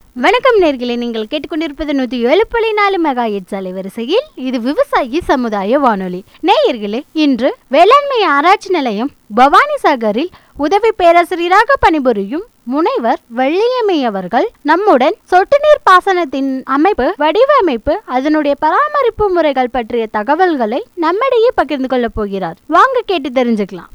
வணக்கம் நேர்களே நீங்கள் கேட்டுக்கொண்டிருப்பது நூத்தி ஏழு புள்ளி நாலு மெகா எட்ஸ் அலைவரிசையில் இது விவசாயி சமுதாய வானொலி நேயர்களே இன்று வேளாண்மை ஆராய்ச்சி நிலையம் பவானி சாகரில் உதவி பேராசிரியராக பணிபுரியும் முனைவர் வெள்ளியம்மை அவர்கள் நம்முடன் சொட்டு நீர் பாசனத்தின் அமைப்பு வடிவமைப்பு அதனுடைய பராமரிப்பு முறைகள் பற்றிய தகவல்களை நம்மிடையே பகிர்ந்து கொள்ளப் போகிறார் வாங்க கேட்டு தெரிஞ்சுக்கலாம்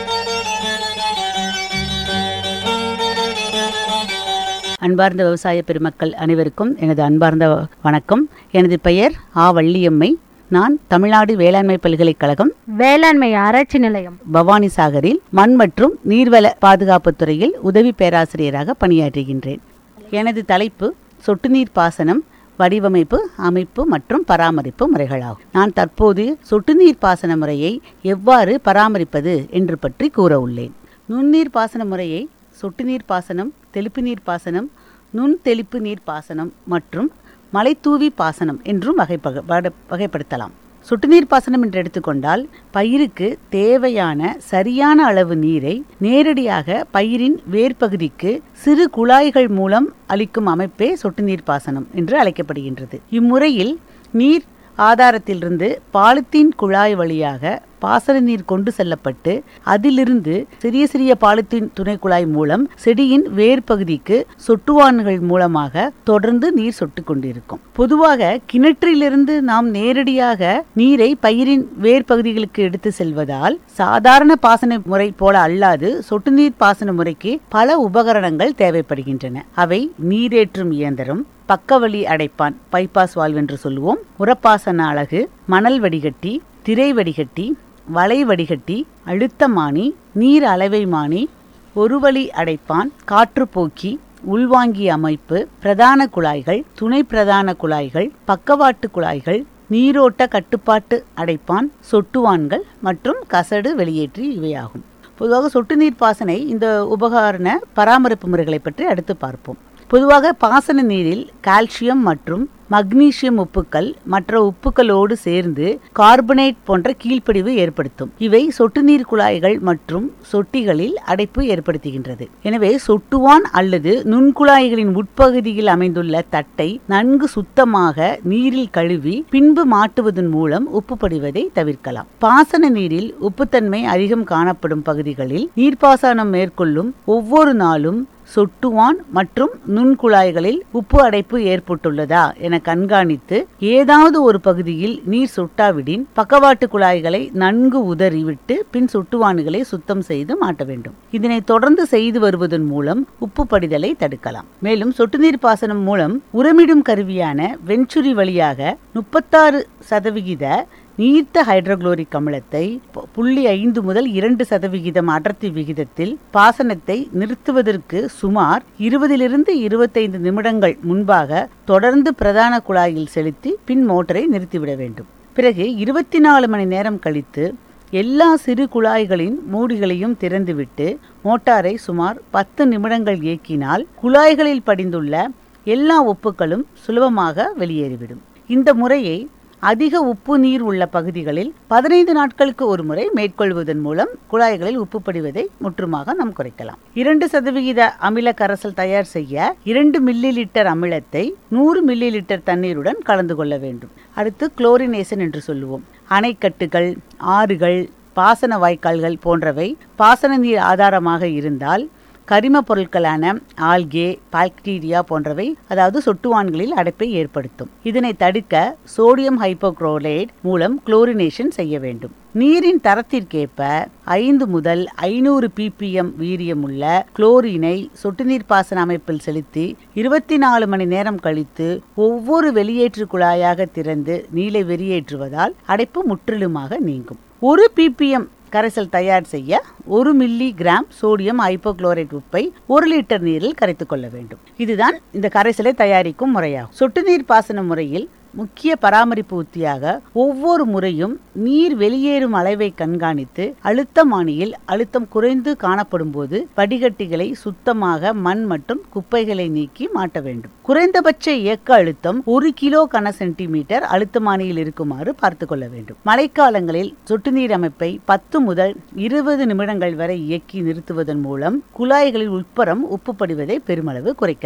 அன்பார்ந்த விவசாய பெருமக்கள் அனைவருக்கும் எனது அன்பார்ந்த வணக்கம் எனது பெயர் ஆ வள்ளியம்மை நான் தமிழ்நாடு வேளாண்மை பல்கலைக்கழகம் வேளாண்மை ஆராய்ச்சி நிலையம் பவானி சாகரில் மண் மற்றும் நீர்வள பாதுகாப்புத் துறையில் உதவி பேராசிரியராக பணியாற்றுகின்றேன் எனது தலைப்பு சொட்டு நீர் பாசனம் வடிவமைப்பு அமைப்பு மற்றும் பராமரிப்பு முறைகளாகும் நான் தற்போது சொட்டு நீர் பாசன முறையை எவ்வாறு பராமரிப்பது என்று பற்றி கூற உள்ளேன் நுண்ணீர் பாசன முறையை சொட்டு நீர் பாசனம் தெளிப்பு நீர் பாசனம் நுண் தெளிப்பு நீர் பாசனம் மற்றும் மலைத்தூவி பாசனம் என்றும் வகைப்பக வட- வகைப்படுத்தலாம் சொட்டு நீர் பாசனம் என்று எடுத்துக்கொண்டால் பயிருக்கு தேவையான சரியான அளவு நீரை நேரடியாக பயிரின் வேர்ப்பகுதிக்கு சிறு குழாய்கள் மூலம் அளிக்கும் அமைப்பே சொட்டு நீர் பாசனம் என்று அழைக்கப்படுகின்றது இம்முறையில் நீர் ஆதாரத்திலிருந்து பாலித்தீன் குழாய் வழியாக பாசன நீர் கொண்டு செல்லப்பட்டு அதிலிருந்து சிறிய சிறிய பாலித்தீன் துணை குழாய் மூலம் செடியின் வேர் பகுதிக்கு சொட்டுவான்கள் மூலமாக தொடர்ந்து நீர் சொட்டு கொண்டிருக்கும் பொதுவாக கிணற்றிலிருந்து நாம் நேரடியாக நீரை பயிரின் வேர் பகுதிகளுக்கு எடுத்து செல்வதால் சாதாரண பாசன முறை போல அல்லாது சொட்டு நீர் பாசன முறைக்கு பல உபகரணங்கள் தேவைப்படுகின்றன அவை நீரேற்றும் இயந்திரம் பக்கவழி அடைப்பான் பைபாஸ் வால்வ் என்று சொல்லுவோம் உரப்பாசன அலகு மணல் வடிகட்டி திரை வடிகட்டி வலை வடிகட்டி அழுத்தமானி நீர் அளவைமானி ஒரு வழி அடைப்பான் காற்றுப்போக்கி உள்வாங்கி அமைப்பு பிரதான குழாய்கள் துணை பிரதான குழாய்கள் பக்கவாட்டு குழாய்கள் நீரோட்ட கட்டுப்பாட்டு அடைப்பான் சொட்டுவான்கள் மற்றும் கசடு வெளியேற்றி இவையாகும் பொதுவாக சொட்டு நீர் பாசனை இந்த உபகரண பராமரிப்பு முறைகளை பற்றி அடுத்து பார்ப்போம் பொதுவாக பாசன நீரில் கால்சியம் மற்றும் மக்னீசியம் உப்புக்கள் மற்ற உப்புக்களோடு சேர்ந்து கார்பனேட் போன்ற கீழ்ப்படிவு ஏற்படுத்தும் இவை சொட்டு நீர் குழாய்கள் மற்றும் சொட்டிகளில் அடைப்பு ஏற்படுத்துகின்றது எனவே சொட்டுவான் அல்லது நுண்குழாய்களின் உட்பகுதியில் அமைந்துள்ள தட்டை நன்கு சுத்தமாக நீரில் கழுவி பின்பு மாட்டுவதன் மூலம் உப்பு படிவதை தவிர்க்கலாம் பாசன நீரில் உப்புத்தன்மை அதிகம் காணப்படும் பகுதிகளில் நீர்ப்பாசனம் மேற்கொள்ளும் ஒவ்வொரு நாளும் சொட்டுவான் மற்றும் நுண்குழாய்களில் உப்பு அடைப்பு ஏற்பட்டுள்ளதா என கண்காணித்து ஏதாவது ஒரு பகுதியில் நீர் சொட்டாவிடின் பக்கவாட்டு குழாய்களை நன்கு உதறிவிட்டு பின் சொட்டுவான்களை சுத்தம் செய்து மாட்ட வேண்டும் இதனை தொடர்ந்து செய்து வருவதன் மூலம் உப்பு படிதலை தடுக்கலாம் மேலும் சொட்டு நீர் பாசனம் மூலம் உரமிடும் கருவியான வெஞ்சுரி வழியாக முப்பத்தாறு சதவிகித நீர்த்த ஹைட்ரோகுளோரிக் அமிலத்தை பு- புள்ளி ஐந்து முதல் இரண்டு சதவிகிதம் அடர்த்தி விகிதத்தில் பாசனத்தை நிறுத்துவதற்கு சுமார் இருபதிலிருந்து இருபத்தைந்து நிமிடங்கள் முன்பாக தொடர்ந்து பிரதான குழாயில் செலுத்தி பின் மோட்டரை நிறுத்திவிட வேண்டும் பிறகு இருபத்தி நாலு மணி நேரம் கழித்து எல்லா சிறு குழாய்களின் மூடிகளையும் திறந்துவிட்டு மோட்டாரை சுமார் பத்து நிமிடங்கள் இயக்கினால் குழாய்களில் படிந்துள்ள எல்லா உப்புக்களும் சுலபமாக வெளியேறிவிடும் இந்த முறையை அதிக உப்பு நீர் உள்ள பகுதிகளில் பதினைந்து நாட்களுக்கு ஒரு முறை மேற்கொள்வதன் மூலம் குழாய்களில் உப்பு படிவதை முற்றுமாக நாம் குறைக்கலாம் இரண்டு சதவிகித அமில கரைசல் தயார் செய்ய இரண்டு மில்லி லிட்டர் அமிலத்தை நூறு மில்லி லிட்டர் தண்ணீருடன் கலந்து கொள்ள வேண்டும் அடுத்து குளோரினேஷன் என்று சொல்லுவோம் அணைக்கட்டுகள் ஆறுகள் பாசன வாய்க்கால்கள் போன்றவை பாசன நீர் ஆதாரமாக இருந்தால் கரிம பொருட்களான ஆல்கே பாக்டீரியா போன்றவை அதாவது சொட்டுவான்களில் அடைப்பை ஏற்படுத்தும் இதனை தடுக்க சோடியம் ஹைப்போக்ளோரைட் மூலம் குளோரினேஷன் செய்ய வேண்டும் நீரின் தரத்திற்கேற்ப ஐந்து முதல் ஐநூறு ppm வீரியமுள்ள குளோரினை சொட்டு நீர் பாசன அமைப்பில் செலுத்தி இருபத்தி நாலு மணி நேரம் கழித்து ஒவ்வொரு வெளியேற்று குழாயாக திறந்து நீரை வெளியேற்றுவதால் அடைப்பு முற்றிலுமாக நீங்கும் ஒரு ppm கரைசல் தயார் செய்ய ஒரு மில்லி கிராம் சோடியம் ஹைப்போகுளோரைட் உப்பை ஒரு லிட்டர் நீரில் கரைத்துக் கொள்ள வேண்டும் இதுதான் இந்த கரைசலை தயாரிக்கும் முறையாகும் சொட்டு நீர் பாசன முறையில் முக்கிய பராமரிப்பு உத்தியாக ஒவ்வொரு முறையும் நீர் வெளியேறும் அளவை கண்காணித்து அழுத்தமானியில் அழுத்தம் குறைந்து காணப்படும் போது வடிகட்டிகளை சுத்தமாக மண் மற்றும் குப்பைகளை நீக்கி மாட்ட வேண்டும் குறைந்தபட்ச இயக்க அழுத்தம் ஒரு கிலோ கன சென்டிமீட்டர் அழுத்தமானியில் இருக்குமாறு பார்த்து கொள்ள வேண்டும் மழைக்காலங்களில் சொட்டு நீர் அமைப்பை பத்து முதல் இருபது நிமிடங்கள் வரை இயக்கி நிறுத்துவதன் மூலம் குழாய்களில் உட்புறம் உப்பு படிவதை பெருமளவு குறைக்கலாம்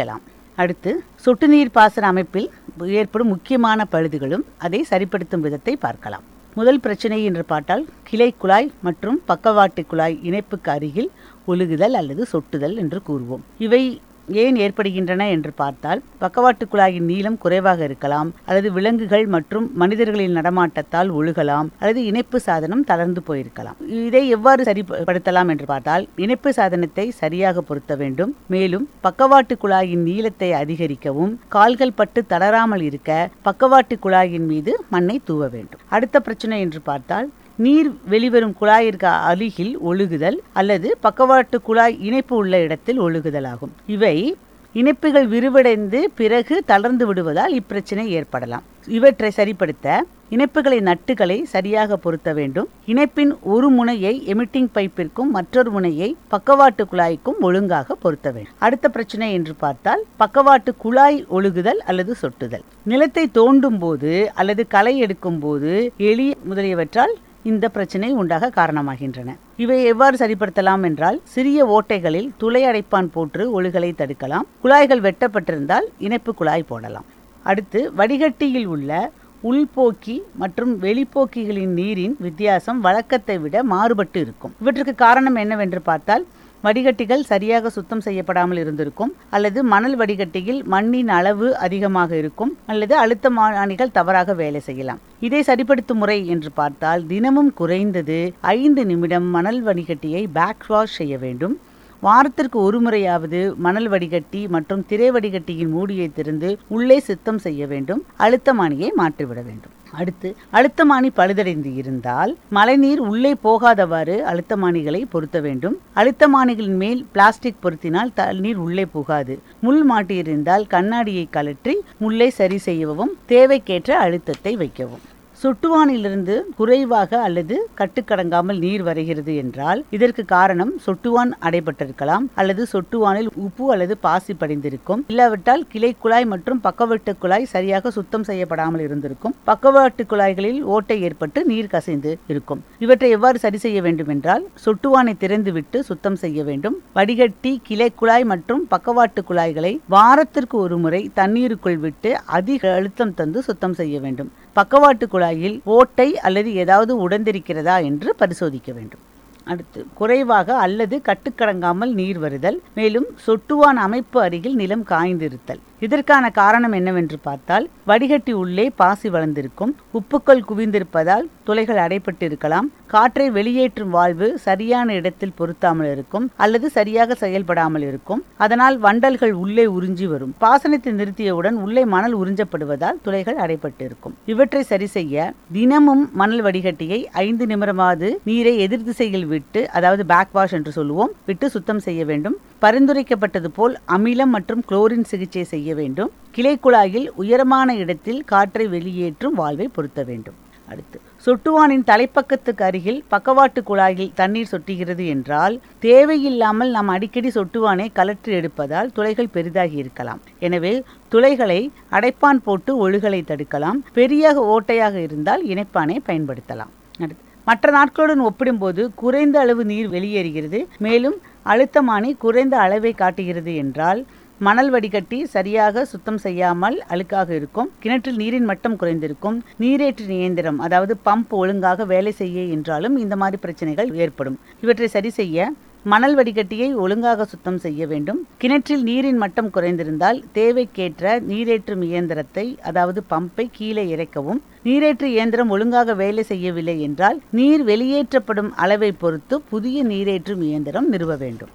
அடுத்து சொட்டு நீர் பாசன அமைப்பில் ஏற்படும் முக்கியமான பழுதுகளும் அதை சரிப்படுத்தும் விதத்தை பார்க்கலாம் முதல் பிரச்சனை என்று பார்த்தால் கிளை குழாய் மற்றும் பக்கவாட்டு குழாய் இணைப்புக்கு அருகில் ஒழுகுதல் அல்லது சொட்டுதல் என்று கூறுவோம் இவை ஏன் ஏற்படுகின்றன என்று பார்த்தால் பக்கவாட்டு குழாயின் நீளம் குறைவாக இருக்கலாம் அல்லது விலங்குகள் மற்றும் மனிதர்களின் நடமாட்டத்தால் ஒழுகலாம் அல்லது இணைப்பு சாதனம் தளர்ந்து போயிருக்கலாம் இதை எவ்வாறு சரிப்படுத்தலாம் என்று பார்த்தால் இணைப்பு சாதனத்தை சரியாக பொருத்த வேண்டும் மேலும் பக்கவாட்டு குழாயின் நீளத்தை அதிகரிக்கவும் கால்கள் பட்டு தளராமல் இருக்க பக்கவாட்டு குழாயின் மீது மண்ணை தூவ வேண்டும் அடுத்த பிரச்சனை என்று பார்த்தால் நீர் வெளிவரும் குழாயிற்கு அருகில் ஒழுகுதல் அல்லது பக்கவாட்டு குழாய் இணைப்பு உள்ள இடத்தில் ஒழுகுதல் ஆகும் இவை இணைப்புகள் விரிவடைந்து பிறகு தளர்ந்து விடுவதால் இப்பிரச்சனை ஏற்படலாம் இவற்றை சரிப்படுத்த இணைப்புகளின் நட்டுகளை சரியாக பொருத்த வேண்டும் இணைப்பின் ஒரு முனையை எமிட்டிங் பைப்பிற்கும் மற்றொரு முனையை பக்கவாட்டு குழாய்க்கும் ஒழுங்காக பொருத்த வேண்டும் அடுத்த பிரச்சனை என்று பார்த்தால் பக்கவாட்டு குழாய் ஒழுகுதல் அல்லது சொட்டுதல் நிலத்தை தோண்டும் போது அல்லது களை எடுக்கும் போது எலி முதலியவற்றால் இந்த பிரச்சனை உண்டாக காரணமாகின்றன இவை எவ்வாறு சரிப்படுத்தலாம் என்றால் சிறிய ஓட்டைகளில் துளை அடைப்பான் போன்று ஒழுகலை தடுக்கலாம் குழாய்கள் வெட்டப்பட்டிருந்தால் இணைப்பு குழாய் போடலாம் அடுத்து வடிகட்டியில் உள்ள உள்போக்கி மற்றும் வெளிப்போக்கிகளின் நீரின் வித்தியாசம் வழக்கத்தை விட மாறுபட்டு இருக்கும் இவற்றுக்கு காரணம் என்னவென்று பார்த்தால் வடிகட்டிகள் சரியாக சுத்தம் செய்யப்படாமல் இருந்திருக்கும் அல்லது மணல் வடிகட்டியில் மண்ணின் அளவு அதிகமாக இருக்கும் அல்லது அழுத்தமானிகள் தவறாக வேலை செய்யலாம் இதை சரிப்படுத்தும் முறை என்று பார்த்தால் தினமும் குறைந்தது ஐந்து நிமிடம் மணல் வடிகட்டியை பேக் வாஷ் செய்ய வேண்டும் வாரத்திற்கு ஒரு முறையாவது மணல் வடிகட்டி மற்றும் திரை வடிகட்டியின் மூடியை திறந்து உள்ளே சுத்தம் செய்ய வேண்டும் அழுத்தமானியை மாற்றிவிட வேண்டும் அடுத்து அழுத்தமானி பழுதடைந்து இருந்தால் மழைநீர் உள்ளே போகாதவாறு அழுத்தமானிகளை பொருத்த வேண்டும் அழுத்தமானிகளின் மேல் பிளாஸ்டிக் பொருத்தினால் தண்ணீர் உள்ளே போகாது முள் மாட்டியிருந்தால் கண்ணாடியை கழற்றி முள்ளை சரி செய்யவும் தேவைக்கேற்ற அழுத்தத்தை வைக்கவும் சொட்டுவானிலிருந்து குறைவாக அல்லது கட்டுக்கடங்காமல் நீர் வருகிறது என்றால் இதற்கு காரணம் சொட்டுவான் அடைபட்டிருக்கலாம் அல்லது சொட்டுவானில் உப்பு அல்லது பாசி படிந்திருக்கும் இல்லாவிட்டால் கிளை குழாய் மற்றும் பக்கவாட்டு குழாய் சரியாக சுத்தம் செய்யப்படாமல் இருந்திருக்கும் பக்கவாட்டு குழாய்களில் ஓட்டை ஏற்பட்டு நீர் கசிந்து இருக்கும் இவற்றை எவ்வாறு சரி செய்ய வேண்டும் என்றால் சொட்டுவானை திறந்துவிட்டு சுத்தம் செய்ய வேண்டும் வடிகட்டி கிளை குழாய் மற்றும் பக்கவாட்டு குழாய்களை வாரத்திற்கு ஒரு முறை தண்ணீருக்குள் விட்டு அதிக அழுத்தம் தந்து சுத்தம் செய்ய வேண்டும் பக்கவாட்டு குழாயில் ஓட்டை அல்லது ஏதாவது உடந்திருக்கிறதா என்று பரிசோதிக்க வேண்டும் அடுத்து குறைவாக அல்லது கட்டுக்கடங்காமல் நீர் வருதல் மேலும் சொட்டுவான் அமைப்பு அருகில் நிலம் காய்ந்திருத்தல் இதற்கான காரணம் என்னவென்று பார்த்தால் வடிகட்டி உள்ளே பாசி வளர்ந்திருக்கும் உப்புக்கள் குவிந்திருப்பதால் துளைகள் அடைப்பட்டு இருக்கலாம் காற்றை வெளியேற்றும் வாழ்வு சரியான இடத்தில் பொருத்தாமல் இருக்கும் அல்லது சரியாக செயல்படாமல் இருக்கும் அதனால் வண்டல்கள் உள்ளே உறிஞ்சி வரும் பாசனத்தை நிறுத்தியவுடன் உள்ளே மணல் உறிஞ்சப்படுவதால் துளைகள் அடைப்பட்டு இருக்கும் இவற்றை சரி செய்ய தினமும் மணல் வடிகட்டியை ஐந்து நிமிடமாவது நீரை எதிர் திசையில் விட்டு அதாவது பேக் வாஷ் என்று சொல்லுவோம் விட்டு சுத்தம் செய்ய வேண்டும் பரிந்துரைக்கப்பட்டது போல் அமிலம் மற்றும் குளோரின் சிகிச்சை செய்ய வேண்டும் கிளை குழாயில் உயரமான இடத்தில் காற்றை வெளியேற்றும் வால்வை பொருத்த வேண்டும் அடுத்து சொட்டுவானின் தலைப்பக்கத்துக்கு அருகில் பக்கவாட்டு குழாயில் தண்ணீர் சொட்டுகிறது என்றால் தேவையில்லாமல் நாம் அடிக்கடி சொட்டுவானை கலற்றி எடுப்பதால் துளைகள் பெரிதாகி இருக்கலாம் எனவே துளைகளை அடைப்பான் போட்டு ஒழுகலை தடுக்கலாம் பெரிய ஓட்டையாக இருந்தால் இணைப்பானை பயன்படுத்தலாம் அடுத்து மற்ற நாட்களுடன் ஒப்பிடும்போது குறைந்த அளவு நீர் வெளியேறுகிறது மேலும் அழுத்தமானி குறைந்த அளவை காட்டுகிறது என்றால் மணல் வடிகட்டி சரியாக சுத்தம் செய்யாமல் அழுக்காக இருக்கும் கிணற்றில் நீரின் மட்டம் குறைந்திருக்கும் நீரேற்று இயந்திரம் அதாவது பம்ப் ஒழுங்காக வேலை செய்ய என்றாலும் இந்த மாதிரி பிரச்சனைகள் ஏற்படும் இவற்றை சரி செய்ய மணல் வடிகட்டியை ஒழுங்காக சுத்தம் செய்ய வேண்டும் கிணற்றில் நீரின் மட்டம் குறைந்திருந்தால் தேவைக்கேற்ற நீரேற்றும் இயந்திரத்தை அதாவது பம்பை கீழே இறக்கவும் நீரேற்று இயந்திரம் ஒழுங்காக வேலை செய்யவில்லை என்றால் நீர் வெளியேற்றப்படும் அளவை பொறுத்து புதிய நீரேற்றும் இயந்திரம் நிறுவ வேண்டும்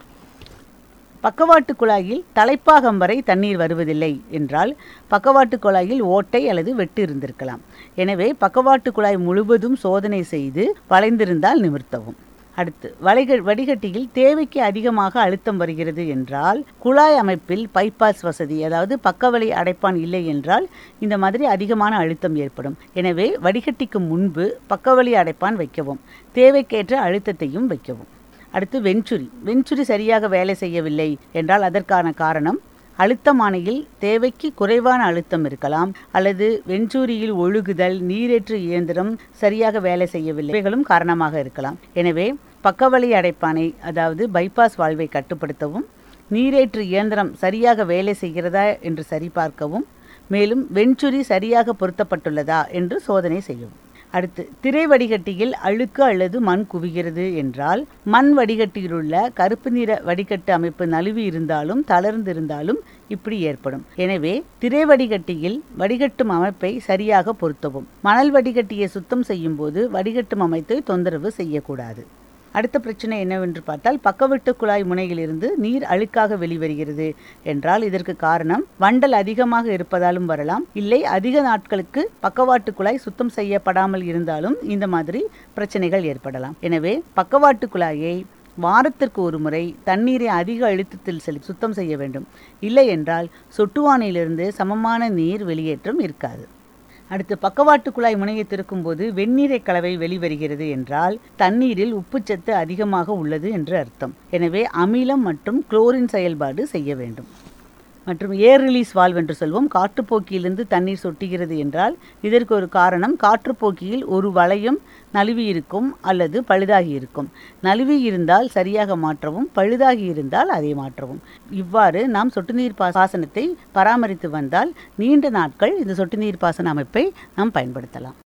பக்கவாட்டு குழாயில் தலைப்பாகம் வரை தண்ணீர் வருவதில்லை என்றால் பக்கவாட்டு குழாயில் ஓட்டை அல்லது வெட்டு இருந்திருக்கலாம் எனவே பக்கவாட்டு குழாய் முழுவதும் சோதனை செய்து வளைந்திருந்தால் நிமிர்த்தவும் அடுத்து வளைக வடிகட்டியில் தேவைக்கு அதிகமாக அழுத்தம் வருகிறது என்றால் குழாய் அமைப்பில் பைபாஸ் வசதி அதாவது பக்கவழி அடைப்பான் இல்லை என்றால் இந்த மாதிரி அதிகமான அழுத்தம் ஏற்படும் எனவே வடிகட்டிக்கு முன்பு பக்கவழி அடைப்பான் வைக்கவும் தேவைக்கேற்ற அழுத்தத்தையும் வைக்கவும் அடுத்து வெஞ்சுரி வெஞ்சுரி சரியாக வேலை செய்யவில்லை என்றால் அதற்கான காரணம் அழுத்தமானியில் தேவைக்கு குறைவான அழுத்தம் இருக்கலாம் அல்லது வெஞ்சூரியில் ஒழுகுதல் நீரேற்று இயந்திரம் சரியாக வேலை செய்யவில்லை இவைகளும் காரணமாக இருக்கலாம் எனவே பக்கவழி அடைப்பானை அதாவது பைபாஸ் வாழ்வை கட்டுப்படுத்தவும் நீரேற்று இயந்திரம் சரியாக வேலை செய்கிறதா என்று சரிபார்க்கவும் மேலும் வெண்சுரி சரியாக பொருத்தப்பட்டுள்ளதா என்று சோதனை செய்யவும் அடுத்து திரை வடிகட்டியில் அழுக்கு அல்லது மண் குவிகிறது என்றால் மண் வடிகட்டியில் உள்ள கருப்பு நிற வடிகட்டு அமைப்பு நழுவி இருந்தாலும் தளர்ந்து இருந்தாலும் இப்படி ஏற்படும் எனவே திரை வடிகட்டியில் வடிகட்டும் அமைப்பை சரியாக பொருத்தவும் மணல் வடிகட்டியை சுத்தம் செய்யும் போது வடிகட்டும் அமைப்பை தொந்தரவு செய்யக்கூடாது அடுத்த பிரச்சனை என்னவென்று பார்த்தால் பக்கவட்டு குழாய் முனையிலிருந்து நீர் அழுக்காக வெளிவருகிறது என்றால் இதற்கு காரணம் வண்டல் அதிகமாக இருப்பதாலும் வரலாம் இல்லை அதிக நாட்களுக்கு பக்கவாட்டு குழாய் சுத்தம் செய்யப்படாமல் இருந்தாலும் இந்த மாதிரி பிரச்சனைகள் ஏற்படலாம் எனவே பக்கவாட்டு குழாயை வாரத்திற்கு ஒரு முறை தண்ணீரை அதிக அழுத்தத்தில் செலு சுத்தம் செய்ய வேண்டும் இல்லை என்றால் சொட்டுவானிலிருந்து சமமான நீர் வெளியேற்றம் இருக்காது அடுத்து பக்கவாட்டு குழாய் முனையை திறக்கும்போது வெந்நீரை கலவை வெளிவருகிறது என்றால் தண்ணீரில் உப்புச்சத்து அதிகமாக உள்ளது என்று அர்த்தம் எனவே அமிலம் மற்றும் குளோரின் செயல்பாடு செய்ய வேண்டும் மற்றும் ஏர் ரிலீஸ் வால்வ் என்று சொல்வோம் காற்றுப்போக்கியிலிருந்து தண்ணீர் சொட்டுகிறது என்றால் இதற்கு ஒரு காரணம் காற்றுப்போக்கியில் ஒரு வளையம் நழுவி இருக்கும் அல்லது பழுதாகி இருக்கும் நழுவி இருந்தால் சரியாக மாற்றவும் பழுதாகி இருந்தால் அதை மாற்றவும் இவ்வாறு நாம் சொட்டு நீர் பாசனத்தை பராமரித்து வந்தால் நீண்ட நாட்கள் இந்த சொட்டு நீர் பாசன அமைப்பை நாம் பயன்படுத்தலாம்